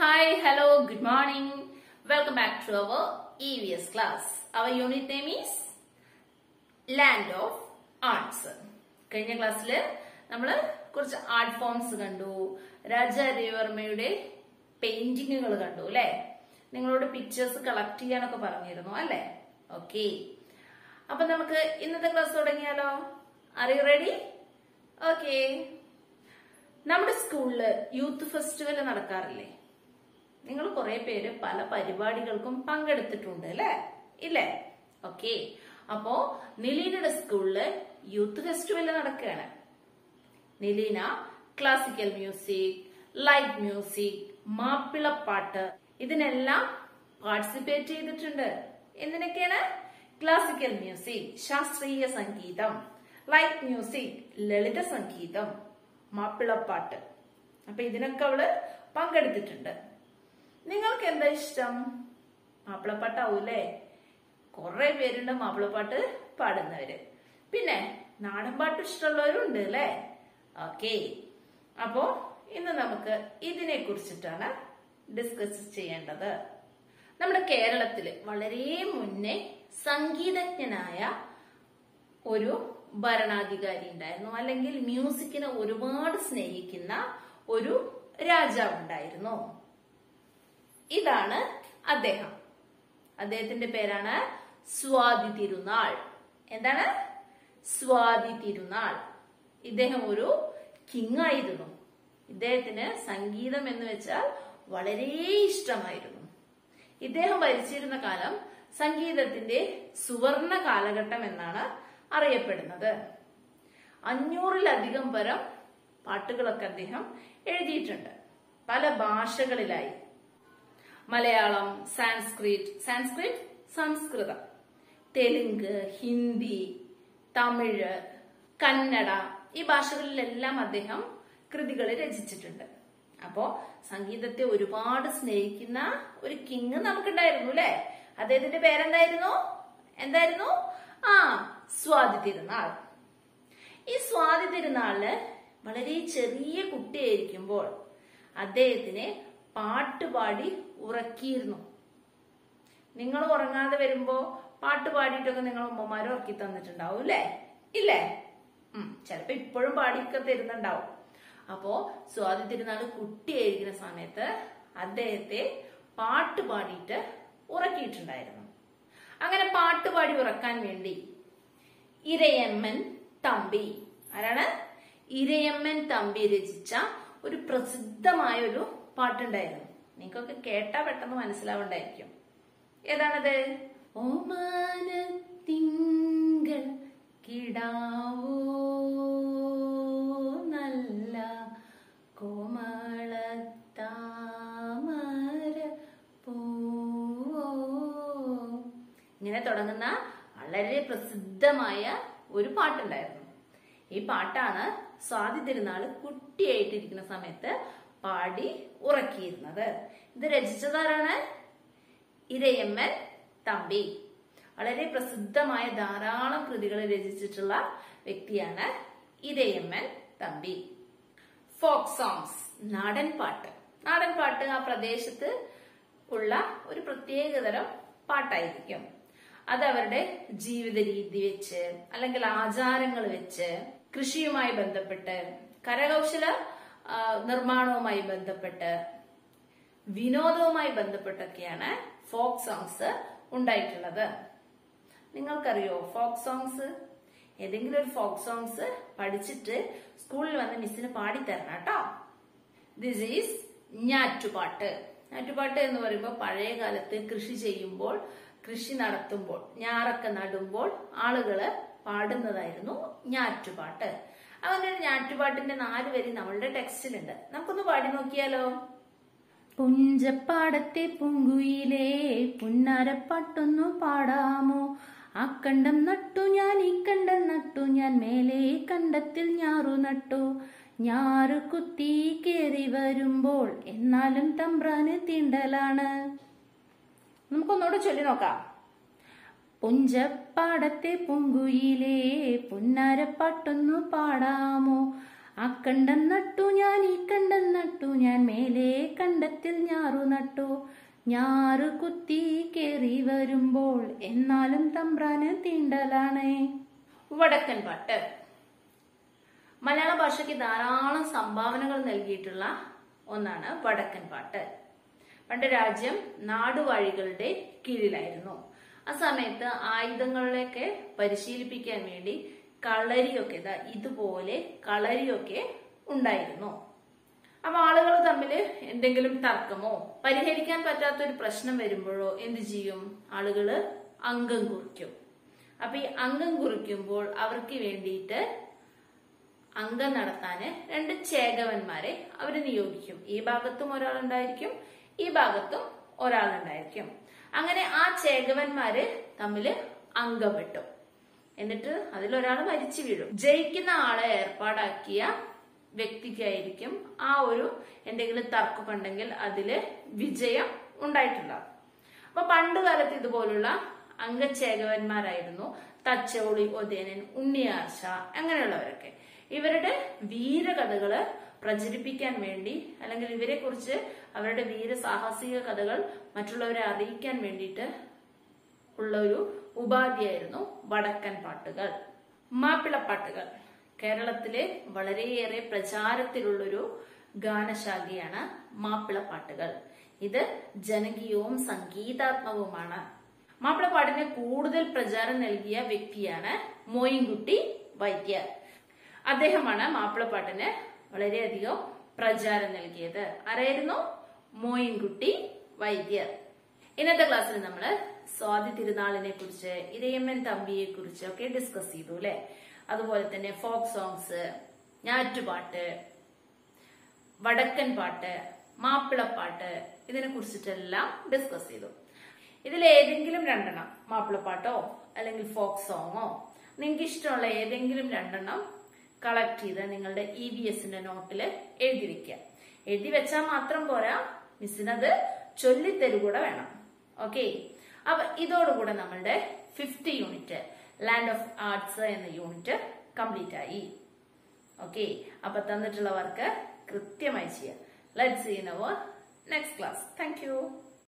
Hi, hello, good morning. Welcome back to our EVS class. Our unit name is Land of Arts. കഴിഞ്ഞ ക്ലാസ്സിൽ നമ്മൾ കുറച്ച് art forms കണ്ടു രാജ രവിവർമ്മയുടെ പെയിന്റിങ്ങുകൾ കണ്ടു അല്ലെ നിങ്ങളോട് പിക്ചേഴ്സ് കളക്ട് ചെയ്യാനൊക്കെ പറഞ്ഞിരുന്നു അല്ലെ ഓക്കെ അപ്പൊ നമുക്ക് ഇന്നത്തെ ക്ലാസ് തുടങ്ങിയാലോ ആർ യു റെഡി ഓക്കെ നമ്മുടെ സ്കൂളില് യൂത്ത് ഫെസ്റ്റിവൽ നടക്കാറില്ലേ നിങ്ങൾ കുറെ പേര് പല പരിപാടികൾക്കും പങ്കെടുത്തിട്ടുണ്ട് അല്ലേ ഇല്ലേ ഓക്കെ അപ്പോ നിലീനയുടെ സ്കൂളില് യൂത്ത് ഫെസ്റ്റിവൽ നടക്കുകയാണ് Nileena classical music light music Mappilappattu ഇതിനെല്ലാം പാർട്ടിസിപ്പേറ്റ് ചെയ്തിട്ടുണ്ട് എന്തിനൊക്കെയാണ് ക്ലാസിക്കൽ മ്യൂസിക് ശാസ്ത്രീയ സംഗീതം ലൈറ്റ് മ്യൂസിക് ലളിത സംഗീതം മാപ്പിളപ്പാട്ട് അപ്പൊ ഇതിനൊക്കെ അവള് പങ്കെടുത്തിട്ടുണ്ട് നിങ്ങൾക്ക് എന്താ ഇഷ്ടം മാപ്പിളപ്പാട്ടാവൂലേ കുറെ പേരുണ്ട് മാപ്പിളപ്പാട്ട് പാടുന്നവര് പിന്നെ നാടൻ പാട്ട് ഇഷ്ടമുള്ളവരും ഉണ്ട് അല്ലേ ഓക്കെ അപ്പോ ഇന്ന് നമുക്ക് ഇതിനെ കുറിച്ചിട്ടാണ് ഡിസ്കസ് ചെയ്യേണ്ടത് നമ്മുടെ കേരളത്തില് വളരെ മുന്നേ സംഗീതജ്ഞനായ ഒരു ഭരണാധികാരി ഉണ്ടായിരുന്നു അല്ലെങ്കിൽ മ്യൂസിക്കിനെ ഒരുപാട് സ്നേഹിക്കുന്ന ഒരു രാജാവ് ഉണ്ടായിരുന്നു ഇതാണ് അദ്ദേഹം അദ്ദേഹത്തിന്റെ പേരാണ് സ്വാതി തിരുനാൾ എന്താണ് സ്വാതി തിരുനാൾ ഇദ്ദേഹം ഒരു കിങ് ആയിരുന്നു ഇദ്ദേഹത്തിന് സംഗീതം എന്ന് വെച്ചാൽ വളരെ ഇഷ്ടമായിരുന്നു ഇദ്ദേഹം ഭരിച്ചിരുന്ന കാലം സംഗീതത്തിന്റെ സുവർണ കാലഘട്ടം എന്നാണ് അറിയപ്പെടുന്നത് അഞ്ഞൂറിലധികം പരം പാട്ടുകളൊക്കെ അദ്ദേഹം എഴുതിയിട്ടുണ്ട് പല ഭാഷകളിലായി മലയാളം സാൻസ്ക്രിറ്റ് സാൻസ്ക്രിറ്റ് സംസ്കൃതം തെലുങ്ക് ഹിന്ദി തമിഴ് കന്നഡ ഈ ഭാഷകളിലെല്ലാം അദ്ദേഹം കൃതികൾ രചിച്ചിട്ടുണ്ട് അപ്പോ സംഗീതത്തെ ഒരുപാട് സ്നേഹിക്കുന്ന ഒരു കിങ് നമുക്കുണ്ടായിരുന്നു അല്ലെ അദ്ദേഹത്തിന്റെ പേരെന്തായിരുന്നു എന്തായിരുന്നു ആ സ്വാതി തിരുനാൾ ഈ സ്വാതി തിരുനാളില് വളരെ ചെറിയ കുട്ടിയായിരിക്കുമ്പോൾ അദ്ദേഹത്തിനെ പാട്ടുപാടി ഉറക്കിയിരുന്നു നിങ്ങൾ ഉറങ്ങാതെ വരുമ്പോ പാട്ട് പാടിയിട്ടൊക്കെ നിങ്ങൾ ഉമ്മമാരെ ഉറക്കി തന്നിട്ടുണ്ടാവും അല്ലേ ഇല്ലേ ഉം ചിലപ്പോ ഇപ്പോഴും പാടിയൊക്കെ തരുന്നുണ്ടാവും അപ്പോ സ്വാതി തിരുനാള് കുട്ടിയായിരിക്കുന്ന സമയത്ത് അദ്ദേഹത്തെ പാട്ട് പാടിയിട്ട് ഉറക്കിയിട്ടുണ്ടായിരുന്നു അങ്ങനെ പാട്ട് പാടി ഉറക്കാൻ വേണ്ടി ഇരയമ്മൻ തമ്പി ആരാണ് ഇരയമ്മൻ തമ്പി രചിച്ച ഒരു പ്രസിദ്ധമായ ഒരു പാട്ടുണ്ടായിരുന്നു നിങ്ങൾക്കൊക്കെ കേട്ടാ പെട്ടെന്ന് മനസ്സിലാവണ്ടായിരിക്കും ഏതാണത് ഓമാനത്തിങ്കൾ കിടാവോ നല്ല കോമളത്താമര പൂവോ ഇങ്ങനെ തുടങ്ങുന്ന വളരെ പ്രസിദ്ധമായ ഒരു പാട്ടുണ്ടായിരുന്നു ഈ പാട്ടാണ് സ്വാതി തിരുനാള് കുട്ടിയായിട്ടിരിക്കുന്ന സമയത്ത് പാടി ഉറക്കിയിരുന്നത് ഇത് രചിച്ചതാരാണ് ഇരയമ്മൻ തമ്പി വളരെ പ്രസിദ്ധമായ ധാരാളം കൃതികൾ രചിച്ചിട്ടുള്ള വ്യക്തിയാണ് ഇരയമ്മൻ തമ്പി ഫോക്ക് സോങ്സ് നാടൻ പാട്ട് നാടൻ പാട്ട് ആ പ്രദേശത്ത് ഉള്ള ഒരു പ്രത്യേകതരം പാട്ടായിരിക്കും അത് അവരുടെ ജീവിത രീതി വെച്ച് അല്ലെങ്കിൽ ആചാരങ്ങൾ വെച്ച് കൃഷിയുമായി ബന്ധപ്പെട്ട് കരകൗശല ആ, നിർമ്മാണവുമായി ബന്ധപ്പെട്ട് വിനോദവുമായി ബന്ധപ്പെട്ടൊക്കെയാണ് ഫോക്ക് സോങ്സ് ഉണ്ടായിട്ടുള്ളത് നിങ്ങൾക്കറിയോ ഫോക്ക് സോങ്സ് ഏതെങ്കിലും ഒരു ഫോക്ക് സോങ്സ് പഠിച്ചിട്ട് സ്കൂളിൽ വന്ന് മിസ്സിന് പാടിത്തരണം കേട്ടോ ദിസ് ഈസ് ഞാറ്റുപാട്ട് ഞാറ്റുപാട്ട് എന്ന് പറയുമ്പോൾ പഴയ കാലത്ത് കൃഷി ചെയ്യുമ്പോൾ കൃഷി നടത്തുമ്പോൾ ഞാറൊക്കെ നടുമ്പോൾ ആളുകള് പാടുന്നതായിരുന്നു ഞാറ്റുപാട്ട് അങ്ങനെ ഒരു ഞാറ്റുപാട്ടിന്റെ നാല് വരി നമ്മളുടെ ടെക്സ്റ്റിലുണ്ട് നമുക്കൊന്ന് പാടി നോക്കിയാലോ പുഞ്ചപ്പാടത്തെ പൂങ്കുയിലേ പുന്നാരപ്പാട്ടൊന്നു പാടാമോ ആ കണ്ടം നട്ടു ഞാൻ ഈ കണ്ടം നട്ടു ഞാൻ മേലെ കണ്ടത്തിൽ ഞാറു നട്ടു ഞാറ് കുത്തി കേറി വരുമ്പോൾ എന്നാലും തമ്പ്രാന് തീണ്ടലാണ് നമുക്കൊന്നുകൂടെ ചൊല്ലി നോക്കാം പുഞ്ചപ്പാടത്തെ പൂങ്കുയിലേ പുന്നാരപ്പാട്ടൊന്നു പാടാമോ അക്കണ്ടം നട്ടു ഞാൻ ഈ കണ്ടം നട്ടു ഞാൻ മേലെ കണ്ടത്തിൽ ഞാറു നട്ടു ഞാറ് കുത്തി കേറി വരുമ്പോൾ എന്നാലും തമ്പ്രാന് തീണ്ടലാണ് വടക്കൻ പാട്ട് മലയാള ഭാഷയ്ക്ക് ധാരാളം സംഭാവനകൾ നൽകിയിട്ടുള്ള ഒന്നാണ് വടക്കൻ പാട്ട് പണ്ട് രാജ്യം നാടുവാഴികളുടെ കീഴിലായിരുന്നു ആ സമയത്ത് ആയുധങ്ങളിലൊക്കെ പരിശീലിപ്പിക്കാൻ വേണ്ടി കളരിയൊക്കെ ഇതാ ഇതുപോലെ കളരിയൊക്കെ ഉണ്ടായിരുന്നു അപ്പൊ ആളുകൾ തമ്മിൽ എന്തെങ്കിലും തർക്കമോ പരിഹരിക്കാൻ പറ്റാത്ത ഒരു പ്രശ്നം വരുമ്പോഴോ എന്ത് ചെയ്യും ആളുകള് അംഗം കുറിക്കും അപ്പൊ ഈ അംഗം കുറിക്കുമ്പോൾ അവർക്ക് വേണ്ടിയിട്ട് അംഗം നടത്താന് രണ്ട് ചേകവന്മാരെ അവര് നിയോഗിക്കും ഈ ഭാഗത്തും ഒരാളുണ്ടായിരിക്കും ഈ ഭാഗത്തും ഒരാളുണ്ടായിരിക്കും അങ്ങനെ ആ ചേകവന്മാര് തമ്മില് അംഗം വെട്ടും എന്നിട്ട് അതിലൊരാൾ മരിച്ചു വീഴും ജയിക്കുന്ന ആളെ ഏർപ്പാടാക്കിയ വ്യക്തിക്കായിരിക്കും ആ ഒരു എന്തെങ്കിലും തർക്കമുണ്ടെങ്കിൽ അതില് വിജയം ഉണ്ടായിട്ടുണ്ടാവും അപ്പൊ പണ്ട് കാലത്ത് ഇതുപോലുള്ള അംഗച്ചേകവന്മാരായിരുന്നു തച്ചോളി ഒതേനൻ ഉണ്ണിയാർച്ച അങ്ങനെയുള്ളവരൊക്കെ ഇവരുടെ വീരകഥകള് പ്രചരിപ്പിക്കാൻ വേണ്ടി അല്ലെങ്കിൽ ഇവരെ കുറിച്ച് അവരുടെ വീരസാഹസിക കഥകൾ മറ്റുള്ളവരെ അറിയിക്കാൻ വേണ്ടിയിട്ട് ഉള്ള ഒരു ഉപാധിയായിരുന്നു വടക്കൻ പാട്ടുകൾ മാപ്പിളപ്പാട്ടുകൾ കേരളത്തിലെ വളരെയേറെ പ്രചാരത്തിലുള്ളൊരു ഗാനശാഖയാണ് മാപ്പിളപ്പാട്ടുകൾ ഇത് ജനകീയവും സംഗീതാത്മകവുമാണ് മാപ്പിളപ്പാട്ടിന് കൂടുതൽ പ്രചാരം നൽകിയ വ്യക്തിയാണ് മോയിൻകുട്ടി വൈദ്യർ അദ്ദേഹമാണ് മാപ്പിളപ്പാട്ടിന് വളരെയധികം പ്രചാരം നൽകിയത് ആരായിരുന്നു മോയിൻകുട്ടി വൈദ്യർ ഇന്നത്തെ ക്ലാസ്സിൽ നമ്മൾ സ്വാതി തിരുനാളിനെ കുറിച്ച് ഇരയമ്മൻ തമ്പിയെ കുറിച്ച് ഒക്കെ ഡിസ്കസ് ചെയ്തു അല്ലെ അതുപോലെ തന്നെ ഫോക്ക് സോങ്സ് ഞാറ്റുപാട്ട് വടക്കൻ പാട്ട് മാപ്പിളപ്പാട്ട് ഇതിനെ കുറിച്ചിട്ടെല്ലാം ഡിസ്കസ് ചെയ്തു ഇതിൽ ഏതെങ്കിലും രണ്ടെണ്ണം മാപ്പിളപ്പാട്ടോ അല്ലെങ്കിൽ ഫോക്ക് സോങ്ങോ നിങ്ങൾക്ക് ഇഷ്ടമുള്ള ഏതെങ്കിലും രണ്ടെണ്ണം കളക്ട് ചെയ്ത് നിങ്ങളുടെ ഇ വി എസിന്റെ നോട്ടിൽ എഴുതി വെക്കുക എഴുതി വെച്ചാൽ മാത്രം പോരാ മിസ്സിനത് ചൊല്ലിത്തരുകൂടെ വേണം ഓക്കെ അപ്പൊ ഇതോടുകൂടെ നമ്മളുടെ fifth unit land of arts എന്ന യൂണിറ്റ് കംപ്ലീറ്റ് ആയി ഓക്കെ അപ്പൊ തന്നിട്ടുള്ള വർക്ക് കൃത്യമായി ചെയ്യാം let's see in our next class thank U